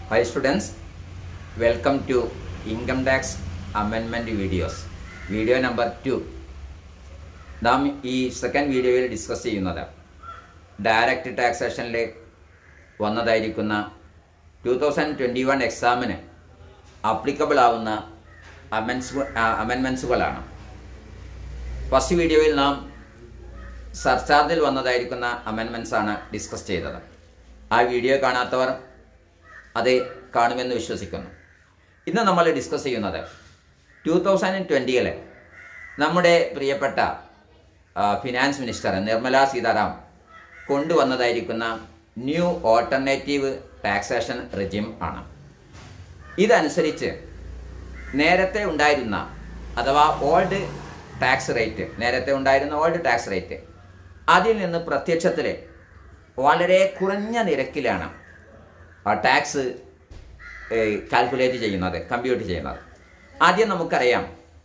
Hi students, welcome to Income Tax Amendment videos. Video number two നാം ഈ second വീഡിയോയിൽ discuss ചെയ്യുന്നത് direct ടാക്സേഷനിൽ വന്നതായിരിക്കുന്ന ടു തൗസൻഡ് ട്വൻറ്റി വൺ എക്സാമിന് അപ്ലിക്കബിൾ ആവുന്ന അമെൻസ് അമെൻമെൻസുകളാണ് ഫസ്റ്റ് വീഡിയോയിൽ നാം സർചാർജിൽ വന്നതായിരിക്കുന്ന അമെൻമെൻസ് ആണ് ഡിസ്കസ് ചെയ്തത് ആ വീഡിയോ കാണാത്തവർ അത് കാണുമെന്ന് വിശ്വസിക്കുന്നു ഇന്ന് നമ്മൾ ഡിസ്കസ് ചെയ്യുന്നത് ടു തൗസൻഡ് ട്വൻറ്റിയിലെ നമ്മുടെ പ്രിയപ്പെട്ട ആ, ഫിനാൻസ് മിനിസ്റ്റർ നിർമ്മല സീതാറാം കൊണ്ടുവന്നതായിരിക്കുന്ന ന്യൂ ഓൾട്ടർനേറ്റീവ് ടാക്സേഷൻ റെജിം ആണ് ഇതനുസരിച്ച് നേരത്തെ ഉണ്ടായിരുന്ന അഥവാ ഓൾഡ് ടാക്സ് റേറ്റ് നേരത്തെ ഉണ്ടായിരുന്ന ഓൾഡ് ടാക്സ് റേറ്റ് അതിൽ നിന്ന് പ്രത്യക്ഷത്തിൽ വളരെ കുറഞ്ഞ നിരക്കിലാണ് ആ ടാക്സ് കാൽക്കുലേറ്റ് ചെയ്യുന്നത് കമ്പ്യൂട്ട് ചെയ്യുന്നത് ആദ്യം നമുക്കറിയാം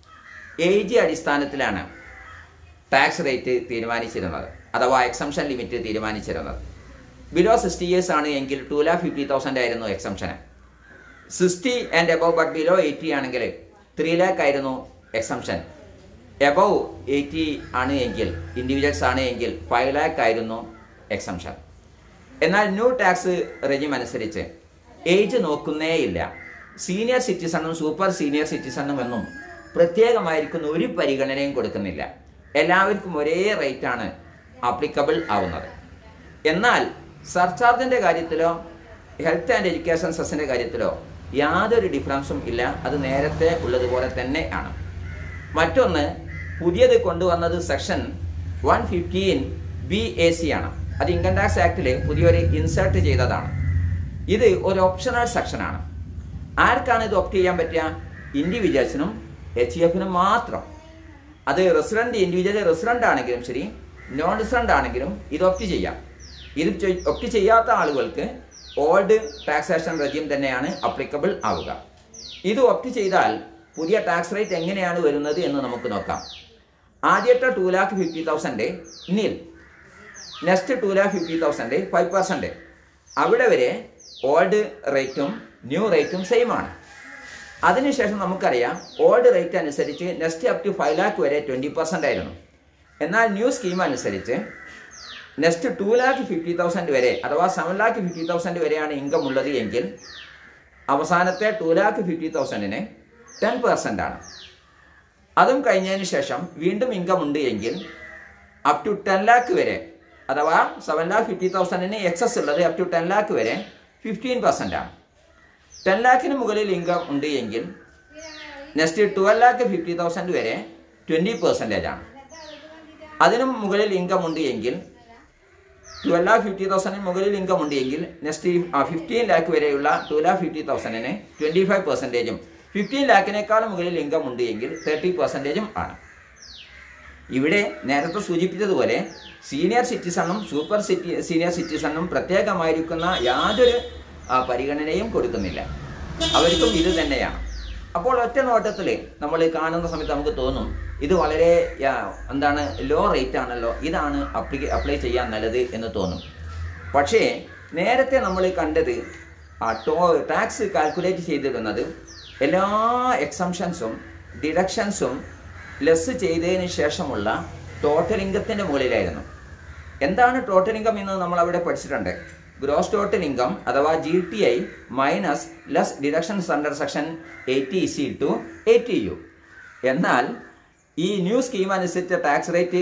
ഏജ് അടിസ്ഥാനത്തിലാണ് ടാക്സ് റേറ്റ് തീരുമാനിച്ചിരുന്നത് അഥവാ എക്സംഷൻ ലിമിറ്റ് തീരുമാനിച്ചിരുന്നത് ബിലോ സിക്സ്റ്റി ഇയേഴ്സ് ആണ് എങ്കിൽ ടു ലാക്ക് ഫിഫ്റ്റി തൗസൻഡ് ആയിരുന്നു എക്സംഷന് sixty and above but below eighty ആണെങ്കിൽ ത്രീ ലാക്ക് ആയിരുന്നു എക്സംഷൻ എബവ് എയ്റ്റി ആണ് എങ്കിൽ ഇൻഡിവിജ്വൽസ് ആണ് എങ്കിൽ ഫൈവ് ലാക്ക് ആയിരുന്നു എക്സംഷൻ എന്നാൽ ന്യൂ ടാക്സ് റെജിം അനുസരിച്ച് ഏജ് നോക്കുന്നേയില്ല സീനിയർ സിറ്റിസണും സൂപ്പർ സീനിയർ സിറ്റിസണും എന്നും പ്രത്യേകമായിരിക്കുന്ന ഒരു പരിഗണനയും കൊടുക്കുന്നില്ല എല്ലാവർക്കും ഒരേ റേറ്റ് ആണ് ആപ്ലിക്കബിൾ ആവുന്നത് എന്നാൽ സർചാർജിൻ്റെ കാര്യത്തിലോ ഹെൽത്ത് ആൻഡ് എഡ്യൂക്കേഷൻ സെസ്സിൻ്റെ കാര്യത്തിലോ യാതൊരു ഡിഫറൻസും ഇല്ല അത് നേരത്തെ ഉള്ളതുപോലെ തന്നെ ആണ് മറ്റൊന്ന് പുതിയത് കൊണ്ടുവന്നത് section one fifteen B A C ആണ് അത് ഇൻകം ടാക്സ് ആക്ടിൽ പുതിയൊരു ഇൻസേർട്ട് ചെയ്തതാണ് ഇത് ഒരു ഓപ്ഷണൽ സെക്ഷനാണ് ആർക്കാണ് ഇത് ഓപ്റ്റ് ചെയ്യാൻ പറ്റുക ഇൻഡിവിജ്വൽസിനും എച്ച് എഫിനും മാത്രം അത് റെസിഡന്റ് ഇൻഡിവിജ്വൽ റെസിഡന്റ് ആണെങ്കിലും ശരി നോൺ റെസിഡന്റ് ആണെങ്കിലും ഇത് ഓപ്റ്റ് ചെയ്യാം ഇത് ഒപ്റ്റ് ചെയ്യാത്ത ആളുകൾക്ക് ഓൾഡ് ടാക്സേഷൻ റെജിം തന്നെയാണ് അപ്ലിക്കബിൾ ആവുക ഇത് ഒപ്റ്റ് ചെയ്താൽ പുതിയ ടാക്സ് റേറ്റ് എങ്ങനെയാണ് വരുന്നത് എന്ന് നമുക്ക് നോക്കാം ആദ്യത്തെ two lakh fifty thousand nil next two lakh fifty thousand five percent അവിടെ വരെ ഓൾഡ് റേറ്റും ന്യൂ റേറ്റും സെയിം ആണ് അതിനുശേഷം നമുക്കറിയാം ഓൾഡ് റേറ്റ് അനുസരിച്ച് next up to five lakh വരെ ട്വൻറ്റി പെർസെൻ്റ് ആയിരുന്നു എന്നാൽ ന്യൂ സ്കീം അനുസരിച്ച് next two lakh fifty thousand വരെ അഥവാ സെവൻ ലാക്ക് ഫിഫ്റ്റി തൗസൻഡ് വരെയാണ് ഇൻകം ഉള്ളത് എങ്കിൽ അവസാനത്തെ ടു ലാക്ക് ഫിഫ്റ്റി തൗസൻഡിന് ടെൻ പെർസെൻ്റ് ആണ് അതും കഴിഞ്ഞതിന് ശേഷം വീണ്ടും ഇൻകം ഉണ്ട് എങ്കിൽ അപ് ടു ടെൻ ലാക്ക് വരെ അഥവാ സെവൻ ലാക്ക് ഫിഫ്റ്റി തൗസൻഡിന് എക്സസ് ഉള്ളത് അപ് ടു ടെൻ ലാക്ക് വരെ ഫിഫ്റ്റീൻ പെർസെൻ്റ് ആണ് ടെൻ ലാക്കിന് മുകളിൽ ഇൻകം ഉണ്ട് എങ്കിൽ next twelve lakh fifty thousand വരെ ട്വൻറ്റി പെർസെൻറ്റേജ് ആണ് അതിനും മുകളിൽ ഇൻകം ഉണ്ട് എങ്കിൽ ട്വൽവ് ലാക്ക് ഫിഫ്റ്റി തൗസൻഡിന് മുകളിൽ ഇൻകം ഉണ്ട് എങ്കിൽ നെക്സ്റ്റ് ഫിഫ്റ്റീൻ ലാക്ക് വരെയുള്ള ടു ലാക്ക് ഫിഫ്റ്റി തൗസൻഡിന് ട്വൻറ്റി ഫൈവ് പെർസെൻറ്റേജും ഫിഫ്റ്റീൻ ലാക്കിനേക്കാളും മുകളിൽ ഇൻകം ഉണ്ട് എങ്കിൽ തേർട്ടി പെർസെൻറ്റേജും ആണ് ഇവിടെ നേരത്തെ സൂചിപ്പിച്ചതുപോലെ സീനിയർ സിറ്റിസണും സൂപ്പർ സിറ്റി സീനിയർ സിറ്റിസണും പ്രത്യേകമായിരിക്കുന്ന യാതൊരു ആ, പരിഗണനയും കൊടുക്കുന്നില്ല അവർക്കും ഇത് തന്നെയാണ് അപ്പോൾ ഒറ്റ നോട്ടത്തിൽ നമ്മൾ കാണുന്ന സമയത്ത് നമുക്ക് തോന്നും ഇത് വളരെ ആ, എന്താണ് ലോ റേറ്റ് ആണല്ലോ ഇതാണ് അപ്ലി അപ്ലൈ ചെയ്യാൻ നല്ലത് എന്ന് തോന്നും പക്ഷേ നേരത്തെ നമ്മൾ കണ്ടത് ആ ടോ ടാക്സ് കാൽക്കുലേറ്റ് ചെയ്തിരുന്നത് എല്ലാ എക്സംഷൻസും ഡിഡക്ഷൻസും ലെസ് ചെയ്തതിന് ശേഷമുള്ള ടോട്ടൽ ഇൻകത്തിൻ്റെ മുകളിലായിരുന്നു എന്താണ് ടോട്ടൽ ഇൻകം എന്ന് നമ്മൾ അവിടെ പഠിച്ചിട്ടുണ്ട് ഗ്രോസ് ടോട്ടൽ ഇൻകം അഥവാ G T I minus less deductions under section eighty C to eighty U എന്നാൽ ഈ ന്യൂ സ്കീം അനുസരിച്ച് ടാക്സ് റേറ്റ്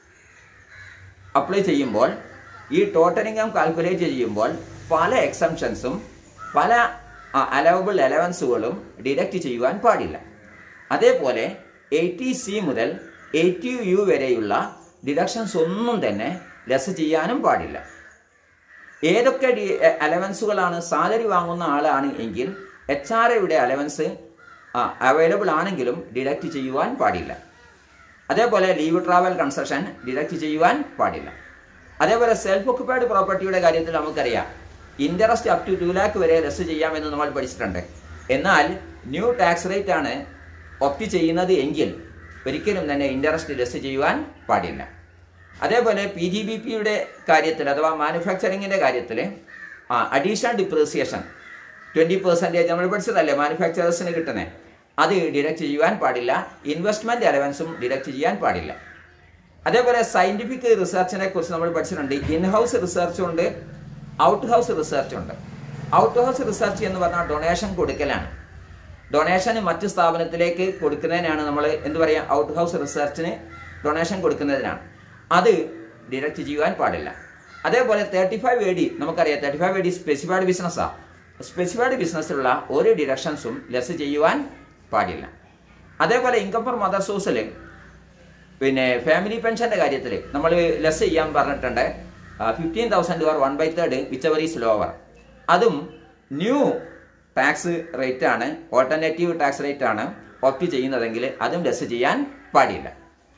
അപ്ലൈ ചെയ്യുമ്പോൾ ഈ ടോട്ടൽ ഇൻകം കാൽക്കുലേറ്റ് ചെയ്യുമ്പോൾ പല എക്സംഷൻസും പല അലവബിൾ അലവൻസുകളും ഡിഡക്റ്റ് ചെയ്യുവാൻ പാടില്ല അതേപോലെ എയ്റ്റി സി മുതൽ എയ്റ്റി യു വരെയുള്ള ഡിഡക്ഷൻസ് ഒന്നും തന്നെ ലെസ് ചെയ്യാനും പാടില്ല ഏതൊക്കെ ഡി അലവൻസുകളാണ് സാലറി വാങ്ങുന്ന ആളാണ് എങ്കിൽ എച്ച് ആർ എയുടെ അലവൻസ് അവൈലബിൾ ആണെങ്കിലും ഡിഡക്റ്റ് ചെയ്യുവാൻ പാടില്ല അതേപോലെ ലീവ് ട്രാവൽ കൺസെഷൻ ഡിഡക്റ്റ് ചെയ്യുവാൻ പാടില്ല അതേപോലെ സെൽഫ് ഒക്കുപ്പൈഡ് പ്രോപ്പർട്ടിയുടെ കാര്യത്തിൽ നമുക്കറിയാം interest up to two lakh വരെ ലെസ് ചെയ്യാമെന്ന് നമ്മൾ പഠിച്ചിട്ടുണ്ട് എന്നാൽ ന്യൂ ടാക്സ് റേറ്റ് ആണ് ഒപ്റ്റ് ചെയ്യുന്നത് എങ്കിൽ ഒരിക്കലും തന്നെ ഇൻട്രസ്റ്റ് ലെസ് ചെയ്യുവാൻ പാടില്ല അതേപോലെ പി ജി ബി പിയുടെ കാര്യത്തിൽ അഥവാ മാനുഫാക്ചറിങ്ങിൻ്റെ കാര്യത്തിൽ അഡീഷണൽ ഡിപ്രീസിയേഷൻ ട്വൻറ്റി പെർസെൻറ്റേജ് നമ്മൾ പഠിച്ചതല്ലേ മാനുഫാക്ചറേഴ്സിന് കിട്ടുന്നത് അത് ഡിഡക്റ്റ് ചെയ്യുവാൻ പാടില്ല ഇൻവെസ്റ്റ്മെൻറ്റ് അലവൻസും ഡിഡക്റ്റ് ചെയ്യാൻ പാടില്ല അതേപോലെ സയൻറ്റിഫിക് റിസർച്ചിനെ കുറിച്ച് നമ്മൾ പഠിച്ചിട്ടുണ്ട് ഇൻ ഹൗസ് റിസർച്ച് ഉണ്ട് ഔട്ട് ഹൗസ് റിസർച്ച് ഉണ്ട് ഔട്ട് ഹൗസ് റിസർച്ച് എന്ന് പറഞ്ഞാൽ ഡൊണേഷൻ കൊടുക്കലാണ് ഡൊണേഷൻ മറ്റ് സ്ഥാപനത്തിലേക്ക് കൊടുക്കുന്നതിനാണ് നമ്മൾ എന്ത് പറയുക ഔട്ട് ഹൗസ് റിസർച്ചിന് ഡൊണേഷൻ കൊടുക്കുന്നതിനാണ് അത് ഡിഡക്റ്റ് ചെയ്യുവാൻ പാടില്ല അതേപോലെ തേർട്ടി ഫൈവ് എ ഡി നമുക്കറിയാം thirty five A D specified ബിസിനസ്സാണ് സ്പെസിഫൈഡ് ബിസിനസ്സിലുള്ള ഒരു ഡിഡക്ഷൻസും ലെസ് ചെയ്യുവാൻ പാടില്ല അതേപോലെ ഇൻകം ഫോർ മദർ സോഴ്സിൽ പിന്നെ ഫാമിലി പെൻഷൻ്റെ കാര്യത്തിൽ നമ്മൾ ലെസ് ചെയ്യാൻ പറഞ്ഞിട്ടുണ്ട് fifteen thousand or one by third whichever is lower അതും ന്യൂ ടാക്സ് റേറ്റ് ആണ് ഓൾട്ടർനേറ്റീവ് ടാക്സ് റേറ്റ് ആണ് ഓപ്റ്റ് ചെയ്യുന്നതെങ്കിൽ അതും ലെസ് ചെയ്യാൻ പാടില്ല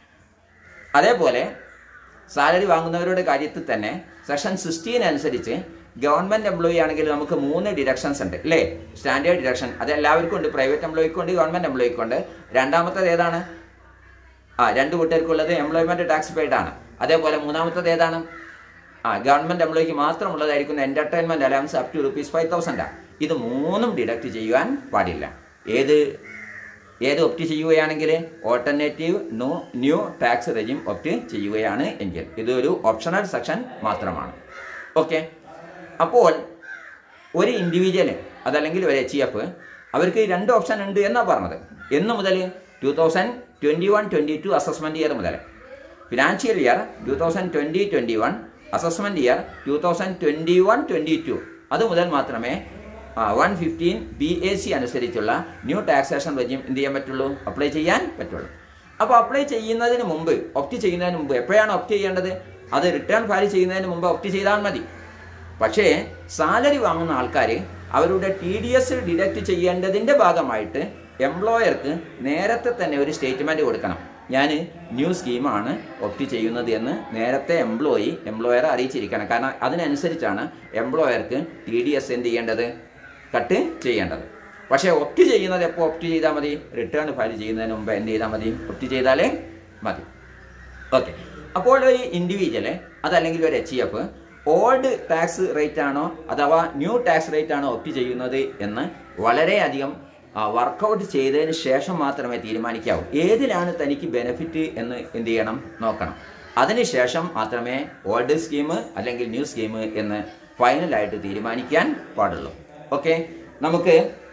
അതേപോലെ സാലറി വാങ്ങുന്നവരുടെ കാര്യത്തിൽ തന്നെ സെക്ഷൻ സിക്സ്റ്റീൻ അനുസരിച്ച് ഗവൺമെന്റ് എംപ്ലോയി ആണെങ്കിൽ നമുക്ക് മൂന്ന് ഡിഡക്ഷൻസ് ഉണ്ട് അല്ലേ സ്റ്റാൻഡേർഡ് ഡിഡക്ഷൻ അത് എല്ലാവർക്കും ഉണ്ട് പ്രൈവറ്റ് എംപ്ലോയിക്കും ഉണ്ട് ഗവൺമെന്റ് എംപ്ലോയിക്കും ഉണ്ട് രണ്ടാമത്തേത് ഏതാണ് ആ രണ്ട് കൂട്ടർക്കുള്ളത് എംപ്ലോയ്മെന്റ് ടാക്സ് പെയ്ഡ് ആണ് അതേപോലെ മൂന്നാമത്തത് ഏതാണ് ആ ഗവൺമെന്റ് എംപ്ലോയിക്ക് മാത്രമുള്ളതായിരിക്കുന്ന entertainment allowance up to rupees five തൗസൻഡാണ് ഇത് മൂന്നും ഡിഡക്റ്റ് ചെയ്യുവാൻ പാടില്ല ഏത് ഏത് ഒപ്റ്റ് ചെയ്യുകയാണെങ്കിൽ alternative no new tax regime opt ചെയ്യുകയാണ് എങ്കിൽ ഇതൊരു ഓപ്ഷണൽ സെക്ഷൻ മാത്രമാണ് ഓക്കെ അപ്പോൾ ഒരു ഇൻഡിവിജ്വൽ അതല്ലെങ്കിൽ ഒരു എച്ച് എഫ് അവർക്ക് രണ്ട് ഓപ്ഷൻ ഉണ്ട് എന്നാണ് പറഞ്ഞത് എന്ന് മുതൽ two thousand twenty one twenty two assessment year മുതൽ financial year two thousand twenty twenty one assessment year two thousand twenty one twenty two അത് മുതൽ മാത്രമേ one fifteen B A C അനുസരിച്ചുള്ള ന്യൂ ടാക്സേഷൻ റെജിം എന്ത് ചെയ്യാൻ പറ്റുള്ളൂ apply ചെയ്യാൻ പറ്റുള്ളൂ അപ്പോൾ അപ്ലൈ ചെയ്യുന്നതിന് മുമ്പ് ഒപ്റ്റ് ചെയ്യുന്നതിന് മുമ്പ് എപ്പോഴാണ് ഒപ്റ്റ് ചെയ്യേണ്ടത് അത് റിട്ടേൺ ഫയൽ ചെയ്യുന്നതിന് മുമ്പ് ഒപ്റ്റ് ചെയ്താൽ മതി പക്ഷേ സാലറി വാങ്ങുന്ന ആൾക്കാർ അവരുടെ ടി ഡി എസ് ഡിഡക്റ്റ് ചെയ്യേണ്ടതിൻ്റെ ഭാഗമായിട്ട് എംപ്ലോയർക്ക് നേരത്തെ തന്നെ ഒരു സ്റ്റേറ്റ്മെൻറ്റ് കൊടുക്കണം ഞാൻ ന്യൂ സ്കീമാണ് ഒപ്റ്റ് ചെയ്യുന്നത് എന്ന് നേരത്തെ എംപ്ലോയി എംപ്ലോയറെ അറിയിച്ചിരിക്കണം കാരണം അതിനനുസരിച്ചാണ് എംപ്ലോയർക്ക് ടി ഡി എസ് എന്ത് ചെയ്യേണ്ടത് കട്ട് ചെയ്യേണ്ടത് പക്ഷേ ഒപ്റ്റ് ചെയ്യുന്നത് എപ്പോൾ ഒപ്റ്റ് ചെയ്താൽ മതി റിട്ടേൺ ഫയൽ ചെയ്യുന്നതിന് മുമ്പ് എന്ത് ചെയ്താൽ മതി ഒപ്റ്റ് ചെയ്താലേ മതി ഓക്കെ അപ്പോൾ ഒരു ഇൻഡിവിജ്വല് അതല്ലെങ്കിൽ ഒരു H F old tax rate ആണോ അഥവാ ന്യൂ ടാക്സ് റേറ്റ് ആണോ ഒപ്റ്റ് ചെയ്യുന്നത് എന്ന് വളരെയധികം വർക്കൗട്ട് ചെയ്തതിന് ശേഷം മാത്രമേ തീരുമാനിക്കാവൂ ഏതിലാണ് തനിക്ക് ബെനിഫിറ്റ് എന്ന് എന്ത് ചെയ്യണം നോക്കണം അതിനുശേഷം മാത്രമേ ഓൾഡ് സ്കീം അല്ലെങ്കിൽ ന്യൂ സ്കീം എന്ന് ഫൈനലായിട്ട് തീരുമാനിക്കാൻ പാടുള്ളൂ ഓക്കെ നമുക്ക്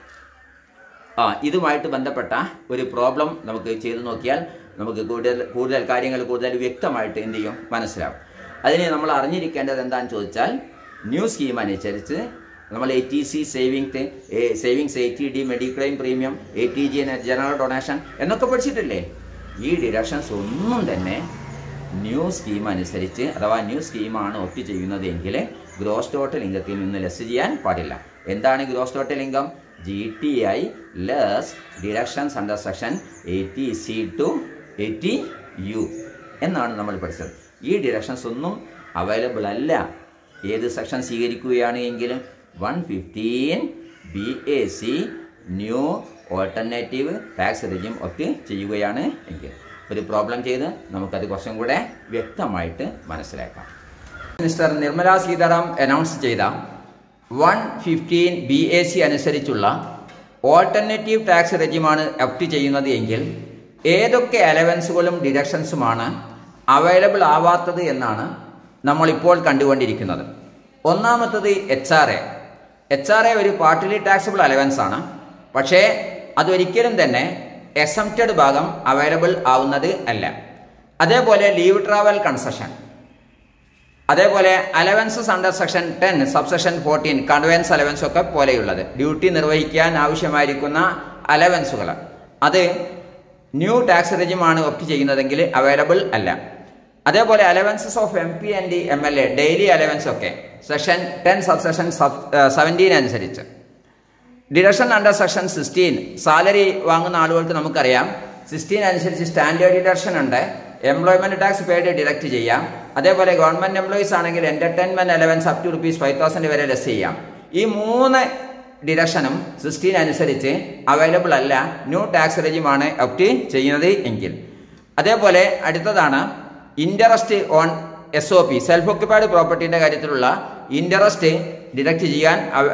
ആ ഇതുമായിട്ട് ബന്ധപ്പെട്ട ഒരു പ്രോബ്ലം നമുക്ക് ചെയ്തു നോക്കിയാൽ നമുക്ക് കൂടുതൽ കൂടുതൽ കാര്യങ്ങൾ കൂടുതൽ വ്യക്തമായിട്ട് എന്ത് ചെയ്യും മനസ്സിലാവും അതിന് നമ്മൾ അറിഞ്ഞിരിക്കേണ്ടത് എന്താണെന്ന് ചോദിച്ചാൽ ന്യൂ സ്കീം അനുസരിച്ച് നമ്മൾ A T C saving savings A T D mediclaim premium A T G general donation എന്നൊക്കെ പഠിച്ചിട്ടില്ലേ ഈ ഡിഡക്ഷൻസ് ഒന്നും തന്നെ ന്യൂ സ്കീം അനുസരിച്ച് അഥവാ ന്യൂ സ്കീമാണ് ഒപ്റ്റ് ചെയ്യുന്നത് എങ്കിൽ ഗ്രോസ് ടോട്ടൽ ഇൻകത്തിൽ നിന്ന് ലെസ് ചെയ്യാൻ പാടില്ല എന്താണ് gross total income G T I less deductions under section eighty C to eighty U എന്നാണ് നമ്മൾ പഠിച്ചത് ഈ ഡിഡക്ഷൻസ് ഒന്നും അവൈലബിൾ അല്ല ഏത് സെക്ഷൻ സ്വീകരിക്കുകയാണ് എങ്കിൽ one fifteen B A C new alternative tax regime opt ചെയ്യുകയാണ് എങ്കിൽ ഒരു പ്രോബ്ലം ചെയ്ത് നമുക്കത് കുറച്ചും കൂടെ വ്യക്തമായിട്ട് മനസ്സിലാക്കാം മിസ്റ്റർ നിർമ്മല സീതാറാം അനൗൺസ് ചെയ്ത one fifteen B A C അനുസരിച്ചുള്ള ഓൾട്ടർനേറ്റീവ് ടാക്സ് റെജിമാണ് ഒപ്റ്റ് ചെയ്യുന്നത് എങ്കിൽ ഏതൊക്കെ അലവൻസുകളും ഡിഡക്ഷൻസുമാണ് അവൈലബിൾ ആവാത്തത് എന്നാണ് നമ്മളിപ്പോൾ കണ്ടുകൊണ്ടിരിക്കുന്നത് ഒന്നാമത്തത് H R A H R A ഒരു പാർട്ടിലി ടാക്സബിൾ അലവൻസ് ആണ് പക്ഷേ അതൊരിക്കലും തന്നെ എക്സംപ്റ്റഡ് ഭാഗം അവൈലബിൾ ആവുന്നത് അല്ല അതേപോലെ ലീവ് ട്രാവൽ കൺസെഷൻ അതേപോലെ allowances under section ten subsection fourteen conveyance allowance ഒക്കെ പോലെയുള്ളത് ഡ്യൂട്ടി നിർവഹിക്കാൻ ആവശ്യമായിരിക്കുന്ന അലവൻസുകൾ അത് ന്യൂ ടാക്സ് റെജിമാണ് ഒപ്റ്റ് ചെയ്യുന്നതെങ്കിൽ അവൈലബിൾ അല്ല അതേപോലെ allowances of M P and M L A daily allowance ഒക്കെ സെക്ഷൻ ടെൻ സബ്സെക്ഷൻ സെവൻറ്റീൻ അനുസരിച്ച് deduction under section sixteen salary വാങ്ങുന്ന ആളുകൾക്ക് നമുക്കറിയാം സിക്സ്റ്റീൻ അനുസരിച്ച് സ്റ്റാൻഡേർഡ് ഡിഡക്ഷൻ ഉണ്ട് എംപ്ലോയ്മെന്റ് ടാക്സ് പെയ്ഡ് ഡിഡക്റ്റ് ചെയ്യാം അതേപോലെ ഗവൺമെന്റ് എംപ്ലോയീസ് ആണെങ്കിൽ entertainment allowance up to rupees five thousand വരെ ലെസ് ചെയ്യാം ഈ മൂന്ന് ഡിഡക്ഷനും സിക്സ്റ്റീൻ അനുസരിച്ച് അവൈലബിൾ അല്ല ന്യൂ ടാക്സ് റെജിമാണ് ഒപ്റ്റ് ചെയ്യുന്നത് എങ്കിൽ അതേപോലെ അടുത്തതാണ് interest on S O P self occupied പ്രോപ്പർട്ടീൻ്റെ കാര്യത്തിലുള്ള ഇൻട്രസ്റ്റ് ഡിഡക്റ്റ് ചെയ്യാൻ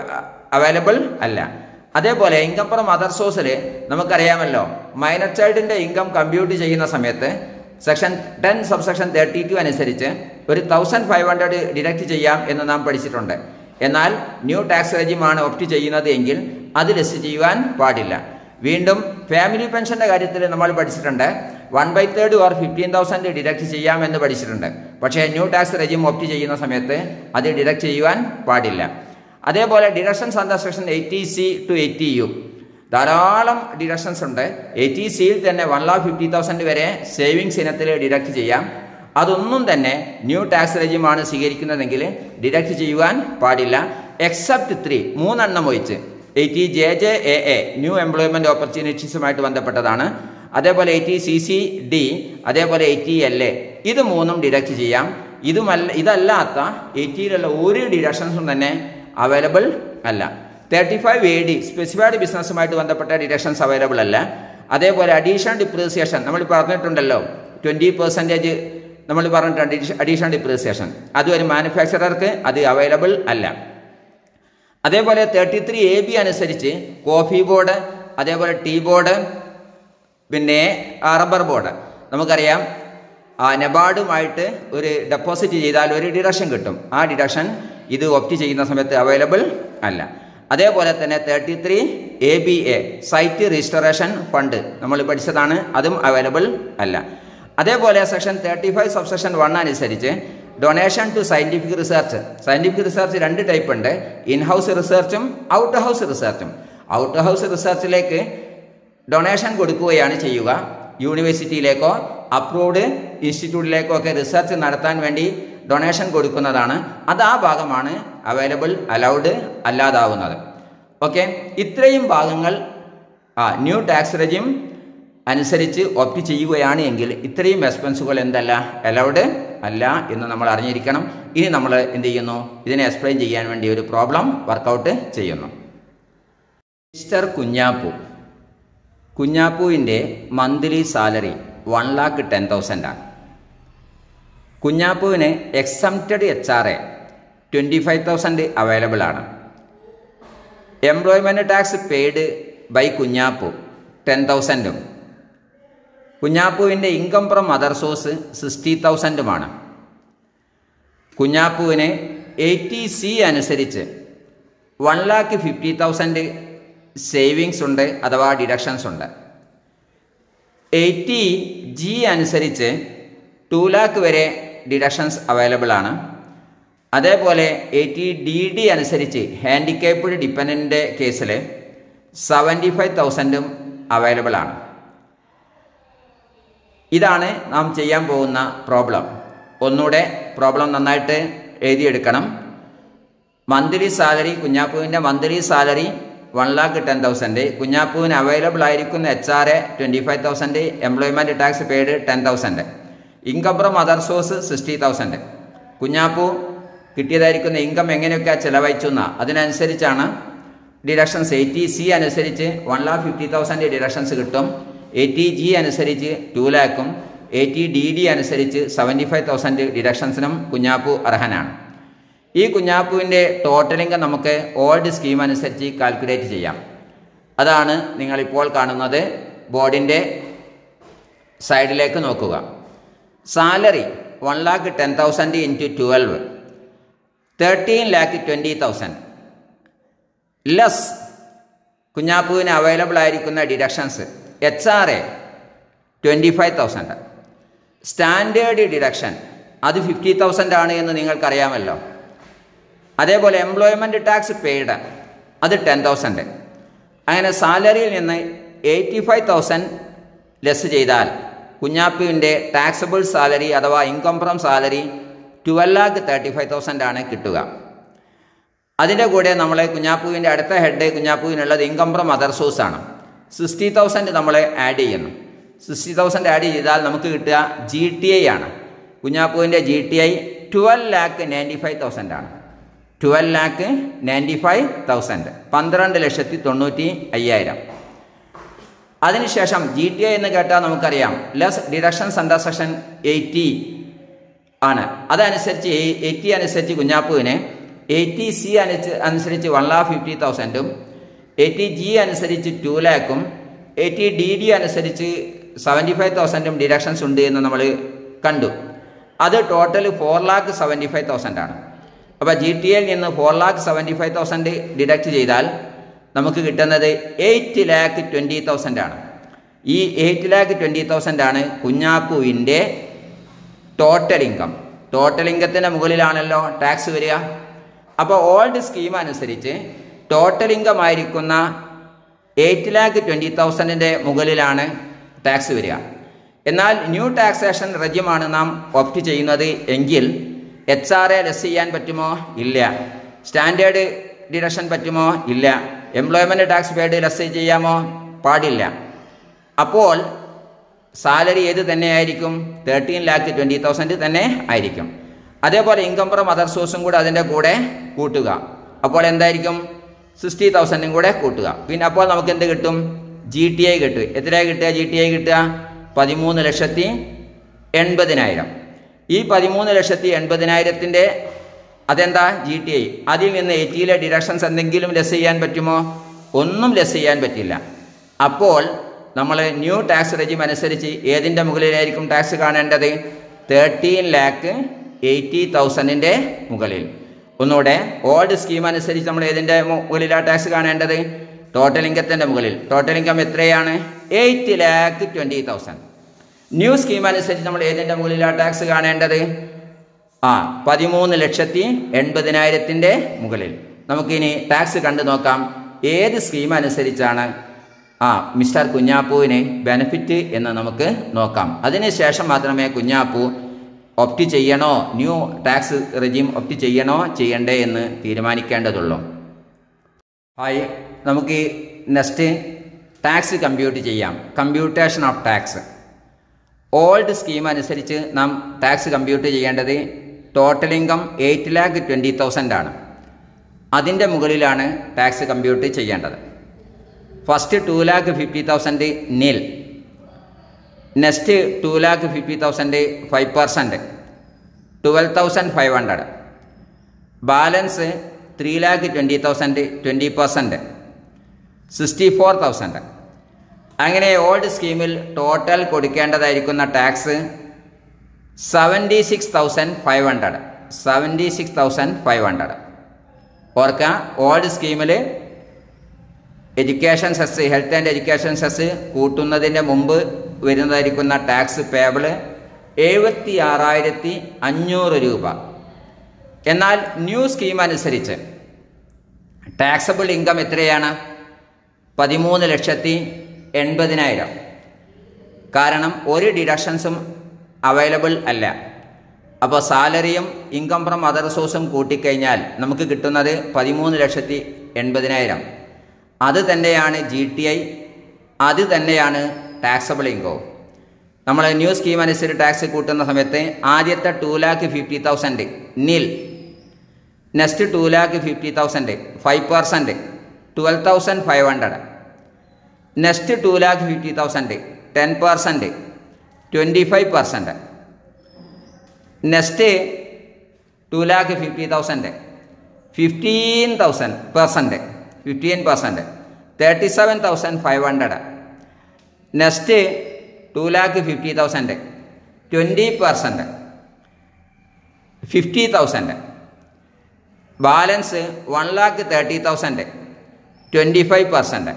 അവൈലബിൾ അല്ല അതേപോലെ ഇൻകം ഫ്രം അതർ സോഴ്സിൽ നമുക്കറിയാമല്ലോ മൈനർ ചൈൽഡിൻ്റെ ഇൻകം കമ്പ്യൂട്ട് ചെയ്യുന്ന സമയത്ത് section ten sub section thirty two അനുസരിച്ച് ഒരു തൗസൻഡ് ഫൈവ് ഹൺഡ്രഡ് ഡിഡക്റ്റ് ചെയ്യാം എന്ന് നാം പഠിച്ചിട്ടുണ്ട് എന്നാൽ ന്യൂ ടാക്സ് റെജിമാണ് ഓപ്റ്റ് ചെയ്യുന്നത് എങ്കിൽ അത് ലിസ്റ്റ് ചെയ്യുവാൻ പാടില്ല വീണ്ടും ഫാമിലി പെൻഷൻ്റെ കാര്യത്തിൽ നമ്മൾ പഠിച്ചിട്ടുണ്ട് one by third or fifteen thousand deduct ചെയ്യാമെന്ന് പഠിച്ചിട്ടുണ്ട് പക്ഷേ ന്യൂ ടാക്സ് റെജിം ഓപ്റ്റ് ചെയ്യുന്ന സമയത്ത് അത് ഡിഡക്റ്റ് ചെയ്യുവാൻ പാടില്ല അതേപോലെ deductions under section eighty C to eighty U ധാരാളം ഡിഡക്ഷൻസ് ഉണ്ട് എയ്റ്റി സിയിൽ തന്നെ വൺ ലാക്ക് ഫിഫ്റ്റി തൗസൻഡ് വരെ സേവിങ്സ് ഇനത്തിൽ ഡിഡക്റ്റ് ചെയ്യാം അതൊന്നും തന്നെ ന്യൂ ടാക്സ് റെജിമാണ് സ്വീകരിക്കുന്നതെങ്കിൽ ഡിഡക്റ്റ് ചെയ്യുവാൻ പാടില്ല എക്സെപ്റ്റ് ത്രീ മൂന്നെണ്ണം ഒഴിച്ച് eighty J J A A new employment ഓപ്പർച്യൂണിറ്റീസുമായിട്ട് ബന്ധപ്പെട്ടതാണ് അതേപോലെ എയ്റ്റി സി സി ഡി അതേപോലെ എയ്റ്റി എൽ എ ഇത് മൂന്നും ഡിഡക്റ്റ് ചെയ്യാം ഇതുമല്ല ഇതല്ലാത്ത എയ്റ്റിയിലുള്ള ഒരു ഡിഡക്ഷൻസും തന്നെ അവൈലബിൾ അല്ല thirty five A D specified ബിസിനസ്സുമായിട്ട് ബന്ധപ്പെട്ട ഡിഡക്ഷൻസ് അവൈലബിൾ അല്ല അതേപോലെ അഡീഷണൽ ഡിപ്രീസിയേഷൻ നമ്മൾ പറഞ്ഞിട്ടുണ്ടല്ലോ ട്വൻറ്റി പെർസെൻറ്റേജ് നമ്മൾ പറഞ്ഞിട്ടുണ്ട് അഡീഷണൽ ഡിപ്രീസിയേഷൻ അത് ഒരു മാനുഫാക്ചറർക്ക് അത് അവൈലബിൾ അല്ല അതേപോലെ തേർട്ടി ത്രീ എ ബി അനുസരിച്ച് കോഫി ബോർഡ് അതേപോലെ ടീ ബോർഡ് പിന്നെ റബ്ബർ ബോർഡ് നമുക്കറിയാം ആ നബാർഡുമായിട്ട് ഒരു ഡെപ്പോസിറ്റ് ചെയ്താൽ ഒരു ഡിഡക്ഷൻ കിട്ടും ആ ഡിഡക്ഷൻ ഇത് ഒപ്റ്റ് ചെയ്യുന്ന സമയത്ത് അവൈലബിൾ അല്ല അതേപോലെ തന്നെ thirty three A B A site registration fund നമ്മൾ പഠിച്ചതാണ് അതും അവൈലബിൾ അല്ല അതേപോലെ section thirty five sub section one അനുസരിച്ച് donation to scientific research scientific research രണ്ട് ടൈപ്പ് ഉണ്ട് ഇൻ ഹൗസ് റിസർച്ചും ഔട്ട് ഹൗസ് റിസർച്ചും ഔട്ട് ഹൗസ് റിസർച്ചിലേക്ക് ഡൊണേഷൻ കൊടുക്കുകയാണ് ചെയ്യുക യൂണിവേഴ്സിറ്റിയിലേക്കോ അപ്രൂവ്ഡ് ഇൻസ്റ്റിറ്റ്യൂട്ടിലേക്കോ ഒക്കെ റിസർച്ച് നടത്താൻ വേണ്ടി ഡൊണേഷൻ കൊടുക്കുന്നതാണ് അത് ആ ഭാഗമാണ് അവൈലബിൾ അലൗഡ് അല്ലാതാവുന്നത് ഓക്കെ ഇത്രയും ഭാഗങ്ങൾ ആ ന്യൂ ടാക്സ് റെജിം അനുസരിച്ച് ഓപ്റ്റ് ചെയ്യുകയാണ് എങ്കിൽ ഇത്രയും എക്സ്പെൻസുകൾ എന്തല്ല അലൗഡ് അല്ല എന്ന് നമ്മൾ അറിഞ്ഞിരിക്കണം ഇനി നമ്മൾ എന്ത് ചെയ്യുന്നു ഇതിനെ എക്സ്പ്ലെയിൻ ചെയ്യാൻ വേണ്ടി ഒരു പ്രോബ്ലം വർക്കൗട്ട് ചെയ്യുന്നു മിസ്റ്റർ കുഞ്ഞാപ്പു കുഞ്ഞാപ്പുവിൻ്റെ monthly salary one lakh ten തൗസൻഡാണ് കുഞ്ഞാപ്പുവിന് exempted H R A twenty five thousand available ആണ് employment tax paid by Kunjappu ten തൗസൻഡും കുഞ്ഞാപ്പുവിൻ്റെ income from other source sixty തൗസൻഡുമാണ് കുഞ്ഞാപ്പുവിന് എയ്റ്റി സി അനുസരിച്ച് one lakh fifty thousand savings ഉണ്ട് അഥവാ ഡിഡക്ഷൻസ് ഉണ്ട് എയ്റ്റി ജി അനുസരിച്ച് ടു ലാക്ക് വരെ ഡിഡക്ഷൻസ് അവൈലബിൾ ആണ് അതേപോലെ എയ്റ്റി ഡി ഡി അനുസരിച്ച് ഹാൻഡിക്കേപ്ഡ് ഡിപ്പെൻഡൻ്റെ കേസിൽ സെവൻറ്റി ഫൈവ് തൗസൻഡും അവൈലബിൾ ആണ് ഇതാണ് നാം ചെയ്യാൻ പോകുന്ന പ്രോബ്ലം ഒന്നുകൂടെ പ്രോബ്ലം നന്നായിട്ട് എഴുതിയെടുക്കണം മന്ത്ലി സാലറി കുഞ്ഞാപ്പുവിൻ്റെ monthly salary one lakh ten thousand കുഞ്ഞാപ്പുവിന് അവൈലബിൾ ആയിരിക്കുന്ന H R A twenty five thousand employment tax paid ten thousand income from other source sixty thousand Kunjappu കിട്ടിയതായിരിക്കുന്ന ഇൻകം എങ്ങനെയൊക്കെ ചിലവഴിച്ചു എന്ന അതിനനുസരിച്ചാണ് ഡിഡക്ഷൻസ് എയ്റ്റി സി അനുസരിച്ച് one lakh fifty thousand deductions കിട്ടും eighty G അനുസരിച്ച് ടു ലാക്കും എയ്റ്റി ഡി ഡി അനുസരിച്ച് സെവൻറ്റി ഫൈവ് തൗസൻഡ് ഡിഡക്ഷൻസിനും കുഞ്ഞാപ്പു അർഹനാണ് ഈ കുഞ്ഞാപ്പുവിൻ്റെ ടോട്ടൽ ഇൻകം നമുക്ക് ഓൾഡ് സ്കീം അനുസരിച്ച് കാൽക്കുലേറ്റ് ചെയ്യാം അതാണ് നിങ്ങളിപ്പോൾ കാണുന്നത് ബോർഡിൻ്റെ സൈഡിലേക്ക് നോക്കുക salary one lakh ten thousand into twelve thirteen lakh twenty thousand less കുഞ്ഞാപ്പുവിന് അവൈലബിൾ ആയിരിക്കുന്ന deductions H R A twenty five thousand standard deduction അത് ഫിഫ്റ്റി തൗസൻഡ് ആണ് എന്ന് നിങ്ങൾക്കറിയാമല്ലോ അതേപോലെ എംപ്ലോയ്മെൻറ്റ് ടാക്സ് പെയ്ഡ് അത് ടെൻ തൗസൻഡ് അങ്ങനെ സാലറിയിൽ നിന്ന് എയ്റ്റി ഫൈവ് തൗസൻഡ് ലെസ് ചെയ്താൽ കുഞ്ഞാപ്പുവിൻ്റെ ടാക്സബിൾ സാലറി അഥവാ income from salary twelve lakh thirty five thousand ആണ് കിട്ടുക അതിൻ്റെ കൂടെ നമ്മൾ കുഞ്ഞാപ്പുവിൻ്റെ അടുത്ത ഹെഡ് കുഞ്ഞാപ്പുവിനുള്ളത് ഇൻകം ഫ്രം അതർ സോഴ്സ് ആണ് സിക്സ്റ്റി തൗസൻഡ് നമ്മൾ ആഡ് ചെയ്യുന്നു സിക്സ്റ്റി തൗസൻഡ് ആഡ് ചെയ്താൽ നമുക്ക് കിട്ടുക ജി ടി ഐ ആണ് കുഞ്ഞാപ്പുവിൻ്റെ G T I twelve lakh ninety five thousand ആണ് twelve lakh ninety five thousand പന്ത്രണ്ട് ലക്ഷത്തി തൊണ്ണൂറ്റി അയ്യായിരം അതിനുശേഷം ജി ടി ഐ എന്ന് കേട്ടാൽ നമുക്കറിയാം less deductions under section eighty ആണ് അതനുസരിച്ച് എയ്റ്റി അനുസരിച്ച് കുഞ്ഞാപ്പുവിന് എയ്റ്റി സി അനുസരിച്ച് അനുസരിച്ച് വൺ ലാഖ് ഫിഫ്റ്റി തൗസൻഡും എയ്റ്റി ജി അനുസരിച്ച് ടു ലാക്കും എയ്റ്റി ഡി ഡി അനുസരിച്ച് സെവൻറ്റി ഫൈവ് തൗസൻഡും ഡിഡക്ഷൻസ് ഉണ്ട് എന്ന് നമ്മൾ കണ്ടു അത് total four lakh seventy five thousand ആണ് അപ്പോൾ ജി ടി എയിൽ നിന്ന് four lakh seventy five thousand deduct ചെയ്താൽ നമുക്ക് കിട്ടുന്നത് എയ്റ്റ് ലാക്ക് ട്വൻറ്റി തൗസൻഡ് ആണ് ഈ എയ്റ്റ് ലാക്ക് ട്വൻറ്റി തൗസൻഡ് ആണ് കുഞ്ഞാപ്പുവിൻ്റെ ടോട്ടൽ ഇൻകം ടോട്ടൽ ഇൻകത്തിൻ്റെ മുകളിലാണല്ലോ ടാക്സ് വരിക അപ്പോൾ ഓൾഡ് സ്കീം അനുസരിച്ച് ടോട്ടൽ ഇൻകം ആയിരിക്കുന്ന എയ്റ്റ് ലാക്ക് ട്വൻറ്റി തൗസൻഡിൻ്റെ മുകളിലാണ് ടാക്സ് വരിക എന്നാൽ ന്യൂ ടാക്സേഷൻ റെജ്യമാണ് നാം ഓപ്റ്റ് ചെയ്യുന്നത് എങ്കിൽ എച്ച് ആർ എ ലെസ് ചെയ്യാൻ പറ്റുമോ ഇല്ല സ്റ്റാൻഡേർഡ് ഡിഡക്ഷൻ പറ്റുമോ ഇല്ല എംപ്ലോയ്മെൻറ്റ് ടാക്സ് പെയ്ഡ് ലെസ് ചെയ്യാമോ പാടില്ല അപ്പോൾ സാലറി ഏത് തന്നെയായിരിക്കും തേർട്ടീൻ ലാക്ക് ട്വൻറ്റി തൗസൻഡ് തന്നെ ആയിരിക്കും അതേപോലെ ഇൻകം ഫ്രം അതർ സോഴ്സും കൂടെ അതിൻ്റെ കൂടെ കൂട്ടുക അപ്പോൾ എന്തായിരിക്കും സിക്സ്റ്റി തൗസൻഡും കൂടെ കൂട്ടുക പിന്നെ അപ്പോൾ നമുക്ക് എന്ത് കിട്ടും ജി ടി ഐ കിട്ടും എത്രയാണ് കിട്ടുക ജി ടി ഐ കിട്ടുക പതിമൂന്ന് ലക്ഷത്തി എൺപതിനായിരം ഈ പതിമൂന്ന് ലക്ഷത്തി എൺപതിനായിരത്തിൻ്റെ അതെന്താ ജി ടി ഐ അതിൽ നിന്ന് എയ്റ്റിയിലെ ഡിഡക്ഷൻസ് എന്തെങ്കിലും ലെസ് ചെയ്യാൻ പറ്റുമോ ഒന്നും ലെസ് ചെയ്യാൻ പറ്റില്ല അപ്പോൾ നമ്മൾ ന്യൂ ടാക്സ് റെജിം അനുസരിച്ച് ഏതിൻ്റെ മുകളിലായിരിക്കും ടാക്സ് കാണേണ്ടത് തേർട്ടീൻ ലാക്ക് എയ്റ്റി തൗസൻഡിൻ്റെ മുകളിൽ ഒന്നുകൂടെ ഓൾഡ് സ്കീം അനുസരിച്ച് നമ്മൾ ഏതിൻ്റെ മുകളിലാണ് ടാക്സ് കാണേണ്ടത് ടോട്ടൽ ഇൻകത്തിൻ്റെ മുകളിൽ ടോട്ടൽ ഇൻകം എത്രയാണ് eight lakh twenty thousand new scheme അനുസരിച്ച് നമ്മൾ ഏതിൻ്റെ മുകളിലാണ് ടാക്സ് കാണേണ്ടത് ആ പതിമൂന്ന് ലക്ഷത്തി എൺപതിനായിരത്തിൻ്റെ മുകളിൽ നമുക്കിനി ടാക്സ് കണ്ടു നോക്കാം ഏത് സ്കീം അനുസരിച്ചാണ് ആ മിസ്റ്റർ കുഞ്ഞാപ്പുവിന് ബെനിഫിറ്റ് എന്ന് നമുക്ക് നോക്കാം അതിനുശേഷം മാത്രമേ കുഞ്ഞാപ്പു ഒപ്റ്റ് ചെയ്യണോ ന്യൂ ടാക്സ് റെജിം ഒപ്റ്റ് ചെയ്യണോ ചെയ്യണ്ടേ എന്ന് തീരുമാനിക്കേണ്ടതുള്ളൂ ഹായ് നമുക്ക് നെക്സ്റ്റ് ടാക്സ് കമ്പ്യൂട്ട് ചെയ്യാം computation of tax old scheme അനുസരിച്ച് നാം ടാക്സ് കമ്പ്യൂട്ട് ചെയ്യേണ്ടത് total income eight lakh twenty thousand ആണ് അതിൻ്റെ മുകളിലാണ് ടാക്സ് കമ്പ്യൂട്ട് ചെയ്യേണ്ടത് first two lakh fifty thousand nil next two lakh fifty thousand five percent twelve thousand five hundred balance three lakh twenty thousand twenty percent sixty four thousand അങ്ങനെ old സ്കീമിൽ total കൊടുക്കേണ്ടതായിരിക്കുന്ന tax seventy six thousand five hundred seventy six thousand five hundred ഓർക്കുക old സ്കീമിൽ education cess health and education cess കൂട്ടുന്നതിൻ്റെ മുമ്പ് വരുന്നതായിരിക്കുന്ന tax payable എഴുപത്തി ആറായിരത്തി അഞ്ഞൂറ് രൂപ എന്നാൽ ന്യൂ സ്കീം അനുസരിച്ച് ടാക്സബിൾ ഇൻകം എത്രയാണ് പതിമൂന്ന് ലക്ഷത്തി എൺപതിനായിരം കാരണം ഒരു ഡിഡക്ഷൻസും അവൈലബിൾ അല്ല അപ്പോൾ സാലറിയും ഇൻകം ഫ്രം അതർ സോഴ്സും കൂട്ടിക്കഴിഞ്ഞാൽ നമുക്ക് കിട്ടുന്നത് പതിമൂന്ന് ലക്ഷത്തി എൺപതിനായിരം അത് തന്നെയാണ് ജി ടി ഐ അത് തന്നെയാണ് ടാക്സബിൾ ഇൻകവും നമ്മൾ ന്യൂ സ്കീം അനുസരിച്ച് ടാക്സ് കൂട്ടുന്ന സമയത്ത് ആദ്യത്തെ two lakh fifty thousand nil next two lakh fifty thousand five percent twelve thousand five hundred next two lakh fifty thousand ten percent twenty five percent next two lakh fifty thousand fifteen thousand percent fifteen percent thirty seven thousand five hundred next two lakh fifty thousand twenty percent fifty thousand balance one lakh thirty thousand twenty five percent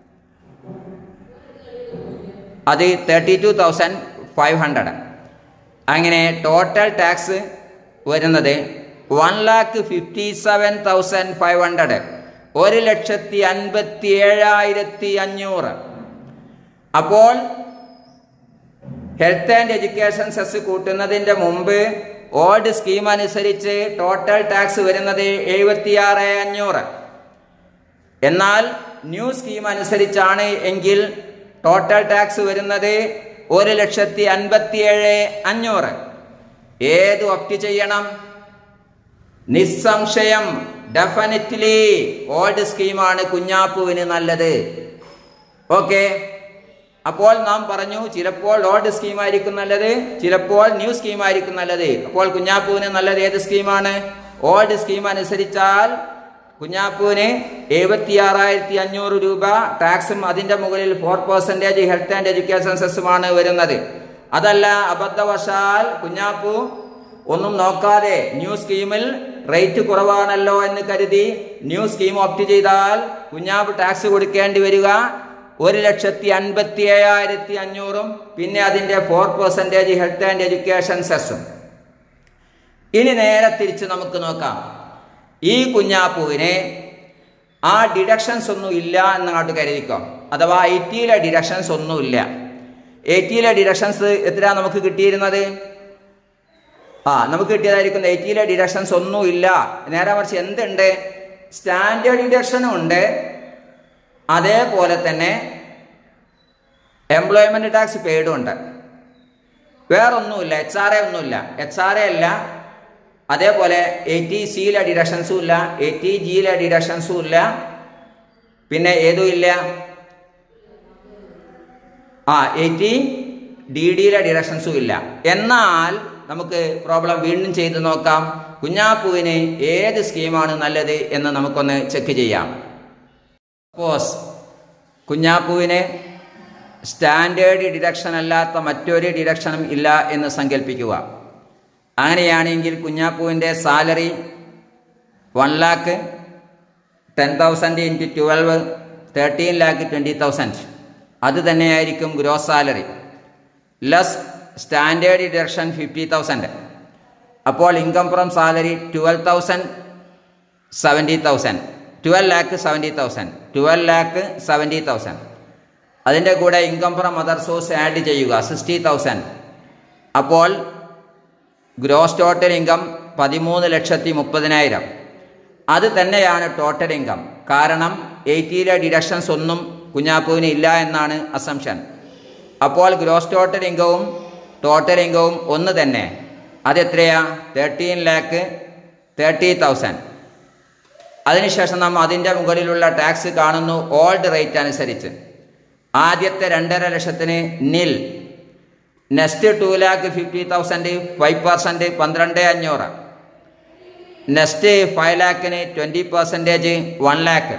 അത് thirty two thousand five hundred അങ്ങനെ total tax വരുന്നത് one lakh fifty seven thousand five hundred ഒരു ലക്ഷത്തി അൻപത്തി ഏഴായിരത്തി അഞ്ഞൂറ് അപ്പോൾ health and education cess കൂട്ടുന്നതിൻ്റെ മുമ്പ് ഓൾഡ് സ്കീം അനുസരിച്ച് ടോട്ടൽ ടാക്സ് വരുന്നത് എഴുപത്തിയാറ് അഞ്ഞൂറ് എന്നാൽ ന്യൂ സ്കീം അനുസരിച്ചാണ് എങ്കിൽ ടോട്ടൽ ടാക്സ് വരുന്നത് ഒരു ലക്ഷത്തി അൻപത്തിയേഴ് അഞ്ഞൂറ് ഏത് ഒപ്റ്റ് ചെയ്യണം നിസ്സംശയം ഡെഫിനറ്റ്ലി ഓൾഡ് സ്കീമാണ് കുഞ്ഞാപ്പുവിന് നല്ലത് ഓക്കെ അപ്പോൾ നാം പറഞ്ഞു ചിലപ്പോൾ ഓൾഡ് സ്കീമായിരിക്കും നല്ലത് ചിലപ്പോൾ ന്യൂ സ്കീമായിരിക്കും നല്ലത് അപ്പോൾ കുഞ്ഞാപ്പുവിന് നല്ലത് ഏത് സ്കീമാണ് ഓൾഡ് സ്കീം അനുസരിച്ചാൽ കുഞ്ഞാപ്പൂവിന് എഴുപത്തി ആറായിരത്തി അഞ്ഞൂറ് രൂപ ടാക്സും അതിൻ്റെ മുകളിൽ four percentage health and education സെസ്സുമാണ് വരുന്നത് അതല്ല അബദ്ധവശാൽ കുഞ്ഞാപ്പു ഒന്നും നോക്കാതെ ന്യൂ സ്കീമിൽ റേറ്റ് കുറവാണല്ലോ എന്ന് കരുതി ന്യൂ സ്കീം ഓപ്റ്റ് ചെയ്താൽ കുഞ്ഞാപ്പ് ടാക്സ് കൊടുക്കേണ്ടി വരിക ഒരു ലക്ഷത്തി അൻപത്തി ഏഴായിരത്തി അഞ്ഞൂറും പിന്നെ അതിൻ്റെ four percentage health and education സെസ്സും ഇനി നേരെ തിരിച്ച് നമുക്ക് നോക്കാം ഈ കുഞ്ഞാപ്പൂവിന് ആ ഡിഡക്ഷൻസ് ഒന്നും ഇല്ല എന്നങ്ങോട്ട് കരുതിക്കോ അഥവാ എയ്റ്റിയിലെ ഡിഡക്ഷൻസ് ഒന്നുമില്ല എയ്റ്റിയിലെ ഡിഡക്ഷൻസ് എത്രയാണ് നമുക്ക് കിട്ടിയിരുന്നത് ആ നമുക്ക് കിട്ടിയതായിരിക്കും എയ്റ്റിയിലെ ഡിഡക്ഷൻസ് ഒന്നും ഇല്ല നേരെ മറിച്ച് എന്തുണ്ട് സ്റ്റാൻഡേർഡ് ഡിഡക്ഷനും ഉണ്ട് അതേപോലെ തന്നെ എംപ്ലോയ്മെന്റ് ടാക്സ് പെയ്ഡും ഉണ്ട് വേറൊന്നുമില്ല എച്ച് ആർ എ ഒന്നുമില്ല എച്ച് ആർ എ അല്ല അതേപോലെ എ ടി സിയിലെ ഡിഡക്ഷൻസും ഇല്ല എ ടി ജിയിലെ ഡിഡക്ഷൻസും ഇല്ല പിന്നെ ഏതും ഇല്ല ആ എ ടി ഡി ഡിയിലെ ഡിഡക്ഷൻസും ഇല്ല എന്നാൽ നമുക്ക് പ്രോബ്ലം വീണ്ടും ചെയ്ത് നോക്കാം കുഞ്ഞാപ്പൂവിന് ഏത് സ്കീമാണ് നല്ലത് എന്ന് നമുക്കൊന്ന് ചെക്ക് ചെയ്യാം സപ്പോസ് കുഞ്ഞാപ്പൂവിന് സ്റ്റാൻഡേർഡ് ഡിഡക്ഷൻ അല്ലാത്ത മറ്റൊരു ഡിഡക്ഷനും ഇല്ല എന്ന് സങ്കല്പിക്കുക അങ്ങനെയാണെങ്കിൽ കുഞ്ഞാപ്പൂവിൻ്റെ salary one lakh ten thousand into twelve thirteen lakh twenty thousand അത് തന്നെയായിരിക്കും gross salary less standard deduction fifty thousand അപ്പോൾ income from salary twelve thousand seventy thousand twelve lakh seventy thousand twelve lakh seventy thousand അതിൻ്റെ കൂടെ income from other source add ചെയ്യുക sixty thousand അപ്പോൾ gross total income പതിമൂന്ന് ലക്ഷത്തി മുപ്പതിനായിരം അത് തന്നെയാണ് ടോട്ടൽ ഇൻകം കാരണം എയ്റ്റിയിലെ ഡിഡക്ഷൻസ് ഒന്നും കുഞ്ഞാപ്പുവിന് ഇല്ല എന്നാണ് അസംഷൻ അപ്പോൾ ഗ്രോസ് ടോട്ടൽ ഇൻകവും ടോട്ടൽ ഇൻകവും ഒന്ന് തന്നെ അതെത്രയാ തേർട്ടീൻ ലാക്ക് തേർട്ടി തൗസൻഡ് അതിനുശേഷം നാം അതിൻ്റെ മുകളിലുള്ള ടാക്സ് കാണുന്നു ഓൾഡ് റേറ്റ് അനുസരിച്ച് ആദ്യത്തെ രണ്ടര ലക്ഷത്തിന് nil next two lakh fifty thousand five percent പന്ത്രണ്ട് അഞ്ഞൂറ് നെക്സ്റ്റ് ഫൈവ് ലാക്കിന് twenty percentage one lakh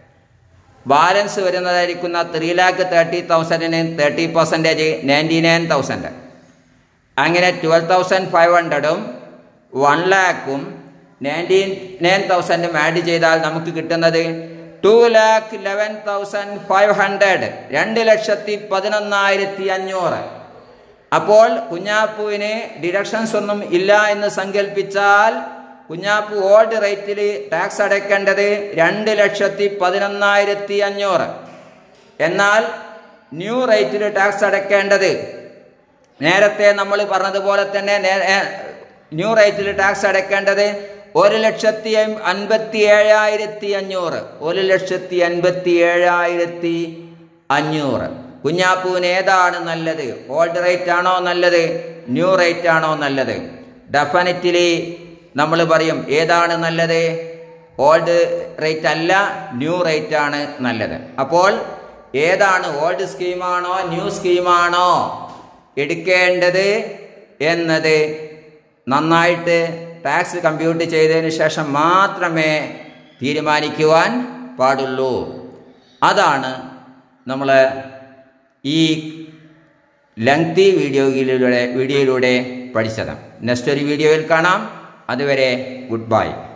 balance വരുന്നതായിരിക്കുന്ന ത്രീ ലാക്ക് തേർട്ടി തൗസൻഡിന് thirty percentage ninety nine thousand അങ്ങനെ ട്വൽവ് തൗസൻഡ് ഫൈവ് ഹൺഡ്രഡും വൺ ലാക്കും നയൻറ്റി നയൻ തൗസൻഡും ആഡ് ചെയ്താൽ നമുക്ക് കിട്ടുന്നത് two lakh eleven thousand five hundred രണ്ട് ലക്ഷത്തി പതിനൊന്നായിരത്തി അഞ്ഞൂറ് അപ്പോൾ കുഞ്ഞാപ്പുവിന് ഡിഡക്ഷൻസ് ഒന്നും ഇല്ല എന്ന് സങ്കല്പിച്ചാൽ കുഞ്ഞാപ്പു ഓൾഡ് റേറ്റിൽ ടാക്സ് അടയ്ക്കേണ്ടത് രണ്ട് ലക്ഷത്തി പതിനൊന്നായിരത്തി അഞ്ഞൂറ് എന്നാൽ ന്യൂ റേറ്റിൽ ടാക്സ് അടയ്ക്കേണ്ടത് നേരത്തെ നമ്മൾ പറഞ്ഞതുപോലെ തന്നെ ന്യൂ റേറ്റിൽ ടാക്സ് അടയ്ക്കേണ്ടത് ഒരു ലക്ഷത്തി അൻപത്തി ഏഴായിരത്തി അഞ്ഞൂറ് ഒരു ലക്ഷത്തി അൻപത്തി ഏഴായിരത്തി അഞ്ഞൂറ് കുഞ്ഞാപ്പൂവിന് ഏതാണ് നല്ലത് ഓൾഡ് റേറ്റ് ആണോ നല്ലത് ന്യൂ റേറ്റ് ആണോ നല്ലത് ഡെഫിനറ്റ്ലി നമ്മൾ പറയും ഏതാണ് നല്ലത് ഓൾഡ് റേറ്റ് അല്ല ന്യൂ റേറ്റ് ആണ് നല്ലത് അപ്പോൾ ഏതാണ് ഓൾഡ് സ്കീമാണോ ന്യൂ സ്കീമാണോ എടുക്കേണ്ടത് എന്നത് നന്നായിട്ട് ടാക്സ് കമ്പ്യൂട്ട് ചെയ്തതിന് ശേഷം മാത്രമേ തീരുമാനിക്കുവാൻ പാടുള്ളൂ അതാണ് നമ്മൾ ഈ ലെങ്തി വീഡിയോയിലൂടെ വീഡിയോയിലൂടെ പഠിച്ചത് നെക്സ്റ്റ് ഒരു വീഡിയോയിൽ കാണാം അതുവരെ ഗുഡ് ബൈ